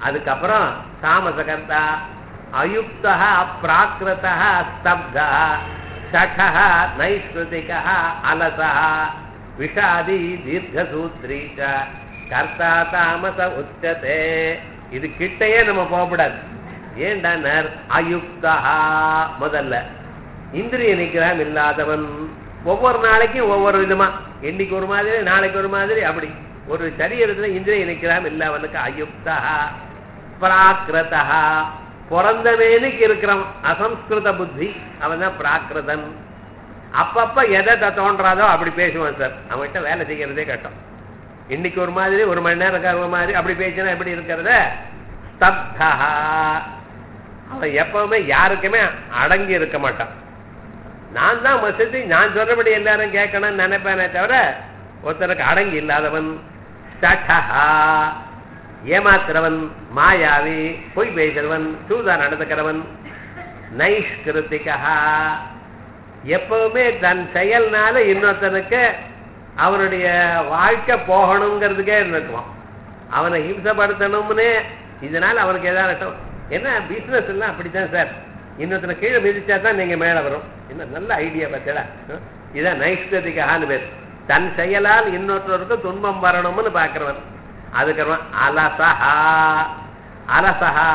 அதுக்கப்புறம் தாமசகர்த்தா அயுக்தா அப்பிராகிருதா ஸ்தப்தா சடா நைஸ்ருதிகா அலசா விஷாதி தீர்க்கசூத்ரி ச கர்த்தா தாமச உச்சதே இது கிட்டையே நம்ம போகக்கூடாது ஏண்டானர் அயுக்தா முதல்ல இந்திரிய நிக்கிரம் இல்லாதவன் ஒவ்வொரு நாளைக்கும் ஒவ்வொரு விதமா இன்னைக்கு ஒரு மாதிரி நாளைக்கு ஒரு மாதிரி அப்படி ஒரு சரீரத்துல இந்திரிய நிக்கிரம் இல்லாதவனுக்கு அயுக்தா பிராகிருதா பிறந்தவேனுக்கு இருக்கிறவன் அசம்ஸ்கிருத புத்தி அவன் தான் பிராகிருதன் அப்பப்ப எதை த- தோன்றாதோ அப்படி பேசுவான் சார் அவன்கிட்ட வேலை செய்யறதே கஷ்டம் இன்னைக்கு ஒரு மாதிரி ஒரு மணி நேரம் ஒரு மாதிரி அப்படி பேசினா எப்படி இருக்கிறத ஸ்தப்தா அவன் எப்பவுமே யாருக்குமே அடங்கி இருக்க மாட்டான் நான் தான் வசதி நான் சொல்றபடி எல்லாரும் கேட்கணும்னு நினைப்பேனே தவிர ஒருத்தருக்கு அடங்கி இல்லாதவன் சடஹா ஏமாத்துறவன் மாயாவி பொய் பேசுறவன் சூதா நடந்துக்கிறவன் நைஷ்கிருத்திகா எப்பவுமே தன் செயல்னால இன்னொருத்தனுக்கு அவனுடைய வாழ்க்கை போகணுங்கிறதுக்கே இருக்குவான் அவனை ஹிம்சப்படுத்தணும்னு இதனால அவனுக்கு ஏதாவது என்ன பிசினஸ் எல்லாம் அப்படித்தான் சார் இன்னொருத்தனை கீழே மிதிச்சா தான் நீங்க மேல வரும் என்ன நல்ல ஐடியா பார்த்தா இதான் நைஷ்கதிகான்னு பேர் தன் செயலால் இன்னொருத்தருக்கு துன்பம் வரணும்னு பாக்குறவன் அதுக்கப்புறம் அலசஹா அலசஹா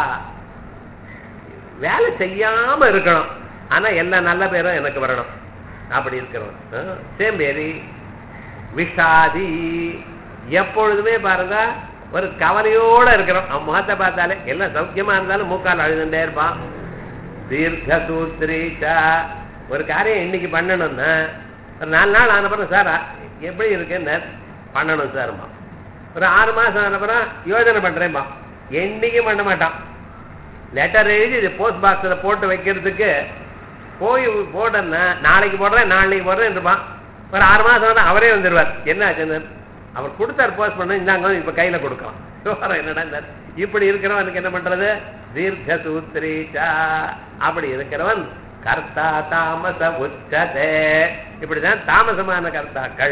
வேலை செய்யாம இருக்கணும் ஆனா எல்லா நல்ல பேரும் எனக்கு வரணும் அப்படி இருக்கிறவன் சேம்பேரி விஷாதி எப்பொழுதுமே பாருங்க ஒரு கவலையோட இருக்கிறோம் அவன் முகத்தை பார்த்தாலே எல்லாம் சௌக்கியமா இருந்தாலும் மூக்கால் அழுதுண்டே இருப்பான் தீர்க்க சூத்ரீச்சா ஒரு காரியம் இன்னைக்கு பண்ணணும்னா ஒரு நாலு நாள் ஆனப்புறம் சார் எப்படி இருக்குன்னு பண்ணணும் சார்மா ஒரு ஆறு மாசம் ஆனப்புறம் யோஜனை பண்றேன்பா என்னைக்கும் பண்ண மாட்டான் லெட்டர் எழுதி இது போஸ்ட் பாக்ஸில் போட்டு வைக்கிறதுக்கு போய் போட்டேன்னா நாளைக்கு போடுறேன் நாளைக்கு போடுறேன் இருப்பான் ஒரு ஆறு மாசம் ஆனா அவரே வந்துடுவார் என்ன ஆச்சுன்னு அவர் கொடுத்தார் போஸ்ட் பண்ண இந்தாங்க இப்ப கையில கொடுக்கலாம் விவகாரம் என்னடா இந்த இப்படி இருக்கிறவனுக்கு என்ன பண்றது தீர்க்க சூத்ரீச்சா அப்படி இருக்கிறவன் கர்த்தா தாமச உச்சதே இப்படிதான் தாமசமான கர்த்தாக்கள்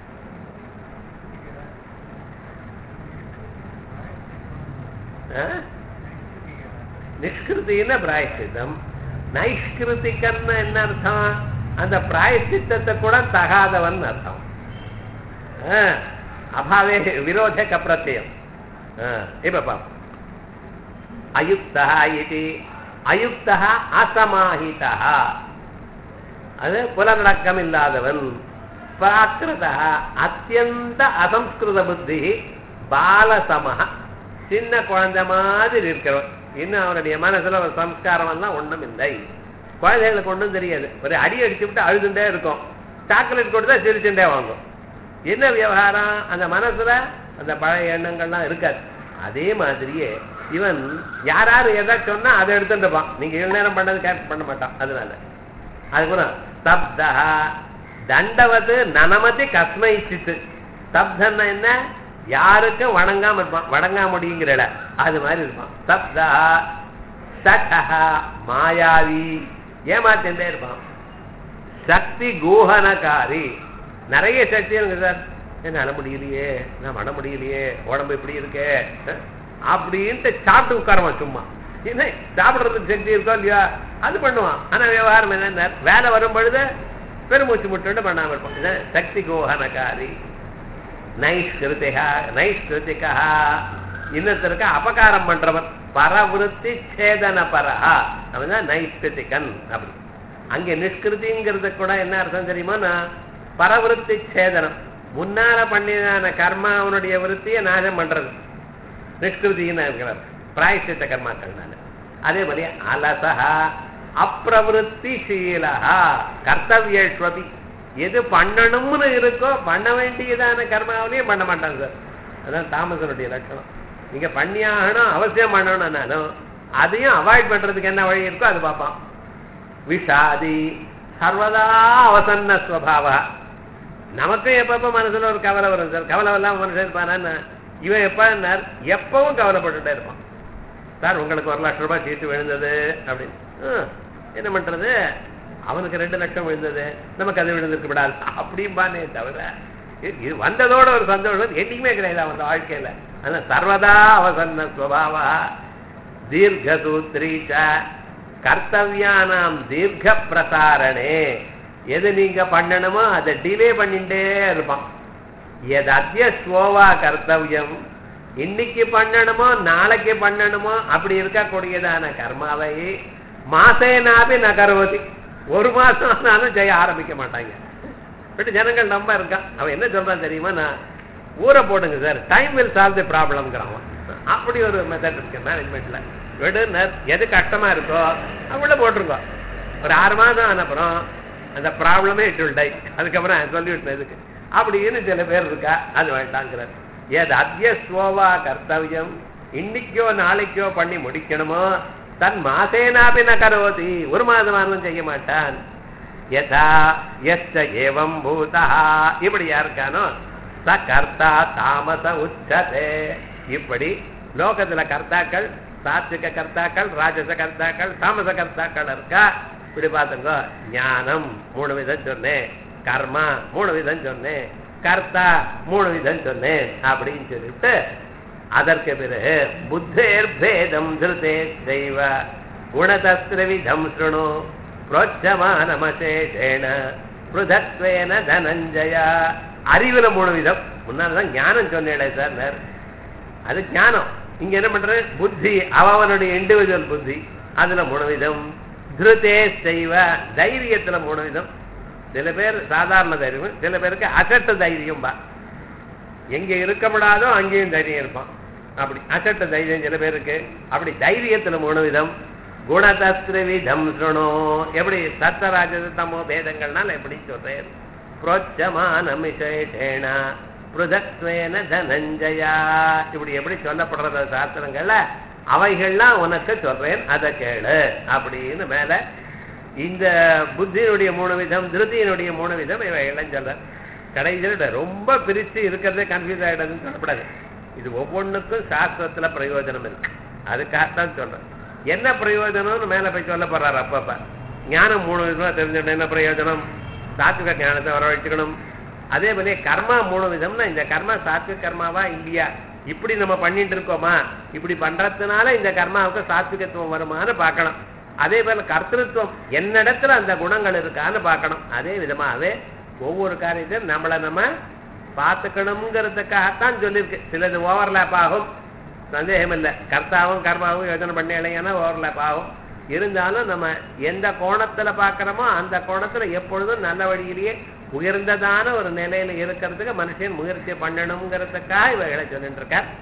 ஆ? நிஷ்கிருத்தின பிராயசித்தம் நைஷ்கிருத்திகன்னு என்ன அர்த்தம் அந்த பிராயசித்தத்தை கூட தகாதவன் அர்த்தம் ஆ, அபாவே விரோத கப்பிரத்தியம் இப்ப பாப்போம் அயுக்தா இது அயுக்தா அசமாஹிதா அது புலநடக்கம் இல்லாதவன் பிராகிருத அத்தியந்த அசம்ஸ்கிருத புத்தி பாலசம சின்ன குழந்தை மாதிரி இருக்கிறவன் இன்னும் அவனுடைய மனசுல ஒரு சம்ஸ்காரம் எல்லாம் ஒண்ணும் இல்லை குழந்தைகளுக்கு ஒண்ணும் தெரியாது ஒரு அடி அடிச்சு விட்டு அழுதுண்டே இருக்கும் சாக்லேட் கொடுத்தா சிரிச்சுட்டே வாங்கும் என்ன விவகாரம் அந்த மனசுல அந்த பழைய எண்ணங்கள்லாம் இருக்காது அதே மாதிரியே இவன் யாராரு எதை சொன்னா அதை எடுத்துட்டுப்பான் நீங்க ஏழு நேரம் பண்ணது கேட்க பண்ண மாட்டான் அதனால அதுக்கப்புறம் ஸ்தப்தா தண்டவது நனமதி கஸ்மை சித்து ஸ்தப்தன்னா என்ன யாருக்கும் வணங்காம இருப்பான் வணங்கா முடியுங்கிறல அது மாதிரி இருப்பான் ஸ்தப்தா சட்டஹா மாயாவி ஏமாத்திட்டே இருப்பான் சக்தி கூஹனகாரி நிறைய சக்தி இருக்கு சார் என்னால முடியலையே நான் பண்ண முடியலையே உடம்பு இப்படி இருக்கே அஹ், அப்படின்ட்டு சாப்பிட்டு உட்காருவான் சும்மா என்ன சாப்பிடுறதுக்கு சக்தி இருக்கோ இல்லையா அது பண்ணுவான் ஆனா விவகாரம் என்ன வேலை வரும் பொழுது பெருமூச்சு முட்டு பண்ணாம இருப்பான் இதான் சக்தி கோஹனகாரி நைஷ்கிருதிகா நைஷ்கிருதிகா இன்னத்திற்கு அபகாரம் பண்றவன் பரவிருத்தி சேதன பரஹா அவன் தான் நைஷ்கிருதிகன் அப்படி அங்க நிஷ்கிருதிங்கிறது கூட என்ன அர்த்தம் தெரியுமா பரவிருத்தி சேதனம் முன்னால பண்ணின கர்மா அவனுடைய விருத்தியை நாசம் பண்றது நிஷ்கிருதின்னு இருக்கிறார் பிராயசித்த கர்மாக்கள்னால அதே மாதிரி அலசஹா அப்பிரவருத்திசீலஹா கர்த்தவியேஸ்வபி எது பண்ணணும்னு இருக்கோ பண்ண வேண்டியதான கர்மாவிலையும் பண்ண மாட்டான் சார் அதான் தாமசனுடைய லட்சணம் நீங்க பண்ணியாகணும் அவசியம் பண்ணணும்னாலும் அதையும் அவாய்ட் பண்றதுக்கு என்ன வழி இருக்கோ அது பார்ப்பான் விஷாதி சர்வதா அவசன்ன ஸ்வபாவா நமக்கும் எப்பப்ப மனசுல ஒரு கவலை வரும் சார் கவலை இல்லாம மனுஷன் இருப்பானா இவன் எப்ப எப்பவும் கவலைப்பட்டுட்டே இருப்பான் சார் உங்களுக்கு ஒரு லட்சம் ரூபாய் சீட்டு விழுந்தது அப்படின்னு ஹம், என்ன பண்றது அவனுக்கு ரெண்டு லட்சம் விழுந்தது நமக்கு அது விழுந்திருக்கு விடாது அப்படிம்பானே தவிர இது- இது வந்ததோட ஒரு சந்தோஷம் என்னைக்குமே கிடையாது அவன் வாழ்க்கையில ஆனா சர்வதா அவசன்ன சுவாவா தீர்க்கசூத்ரி ச கர்த்தவியானாம் தீர்க்க பிரசாரணே எது நீங்க பண்ணணுமோ அதை டிலே பண்ணிட்டே இருப்பான் எது அத்திய ஸ்லோவா கர்த்தவியம் இன்னைக்கு பண்ணணுமோ நாளைக்கு பண்ணணுமோ அப்படி இருக்கக்கூடியதான கர்மாவை மாசேனாபி நகர்வதி ஒரு மாசம் ஆனாலும் செய்ய ஆரம்பிக்க மாட்டாங்க பட் ஜனங்கள் நம்ப இருக்கான் அவன் என்ன சொல்றான் தெரியுமா நான் ஊரை போடுங்க sir time will solve the ப்ராப்ளம்ங்கிறான் அப்படி ஒரு மெத்தட் இருக்கு மேனேஜ்மெண்ட்ல விடுனர் எது கஷ்டமா இருக்கோ உள்ள போட்டிருக்கோ ஒரு ஆறு மாதம் ஆனப்புறம் அந்த ப்ராப்ளமே இட் வில் டை அதுக்கப்புறம் சொல்லிவிட்டேன் எதுக்கு அப்படின்னு சில பேர் இருக்கா அது வேண்டாங்கிறார் ஏது அத்திய ஸ்லோவா கர்த்தவியம் இன்னைக்கோ நாளைக்கோ பண்ணி முடிக்கணுமோ தன் மாசேனாபி ந கரோதி ஒரு மாதமானும் செய்ய மாட்டான் யதா எஸ்ட ஏவம் பூதா இப்படி யாருக்கானோ ச கர்த்தா தாமச உச்சதே இப்படி லோகத்துல கர்த்தாக்கள் சாத்விக கர்த்தாக்கள் ராஜச கர்த்தாக்கள் தாமச கர்த்தாக்கள் இருக்கா இப்படி பார்த்துங்க ஞானம் மூணு விதம் சொன்னேன் கர்மா மூணு விதம் சொன்னேன் கர்த்தா மூணு விதம் சொன்னேன் அப்படின்னு சொல்லிட்டு அதற்கு பிறகு புத்தேர் பேதம் திருதே தெய்வ குணதஸ்திரவிதம் சுணு புரோச்சமானமசேஷேன பிருதத்வேன தனஞ்சயா அறிவுல மூணு விதம் முன்னால்தான் ஞானம் சொன்னேடே சார் அது ஞானம் இங்க என்ன பண்ற புத்தி அவனுடைய இண்டிவிஜுவல் புத்தி அதுல மூணு விதம் திருதே செய்வ தைரியத்துல மூணு விதம் சில பேர் சாதாரண தைரியம் சில பேருக்கு அசட்டு தைரியம் பா எங்க இருக்கப்படாதோ அங்கேயும் தைரியம் இருப்பான் அப்படி அசட்ட தைரியம் சில பேருக்கு அப்படி தைரியத்துல மூணு விதம் குணதஸ்திர விதம் சுணோ எப்படி சத்தராஜ தமோ பேதங்கள்னால எப்படி சொல்றேன் புரோச்சமானமிஷேஷேன புருதத்வேன தனஞ்சயா இப்படி எப்படி சொல்லப்படுறது சாஸ்திரங்கள்ல அவைகள்லாம் உனக்கு சொல்றேன் அதை கேளு அப்படின்னு மேல இந்த புத்தியினுடைய மூணு விதம் திருத்தியினுடைய மூணு விதம் இவைகள்லாம் சொல்ற கடைசியில் ரொம்ப பிரித்து இருக்கிறதே கன்ஃபியூஸ் ஆகிடுதுன்னு சொல்லப்படாது இது ஒவ்வொன்றுக்கும் சாஸ்திரத்துல பிரயோஜனம் இருக்கு அதுக்காகத்தான் சொல்றேன் என்ன பிரயோஜனம்னு மேல போய் சொல்ல போறாரு அப்பப்ப ஞானம் மூணு விதமா தெரிஞ்சுக்கணும் என்ன பிரயோஜனம் சாத்விக ஞானத்தை வரவழைச்சுக்கணும் அதே மாதிரி கர்மா மூணு விதம்னா இந்த கர்மா சாத்விக கர்மாவா இல்லையா இப்படி நம்ம பண்ணிட்டு இருக்கோமா இப்படி பண்றதுனால இந்த கர்மாவுக்கு சாத்விகத்துவம் வருமான்னு பார்க்கணும் அதே போல கர்த்தத்துவம் என்னிடத்துல அந்த குணங்கள் இருக்கான்னு பார்க்கணும் அதே விதமாகவே ஒவ்வொரு காரியத்தையும் நம்மளை நம்ம பார்த்துக்கணுங்கிறதுக்காகத்தான் சொல்லியிருக்கு சிலது ஓவர்லேப் ஆகும் சந்தேகம் இல்லை கர்த்தாவும் கர்மாவும் யோஜனை பண்ணி இல்லைங்கன்னா ஓவர்லேப் ஆகும் இருந்தாலும் நம்ம எந்த கோணத்துல பார்க்கறோமோ அந்த கோணத்துல எப்பொழுதும் நல்ல வழியிலேயே உயர்ந்ததான ஒரு நிலையில இருக்கிறதுக்கு மனுஷன் முயற்சி பண்ணணுங்கிறதுக்காக இவைகளை சொல்லிட்டு இருக்கார்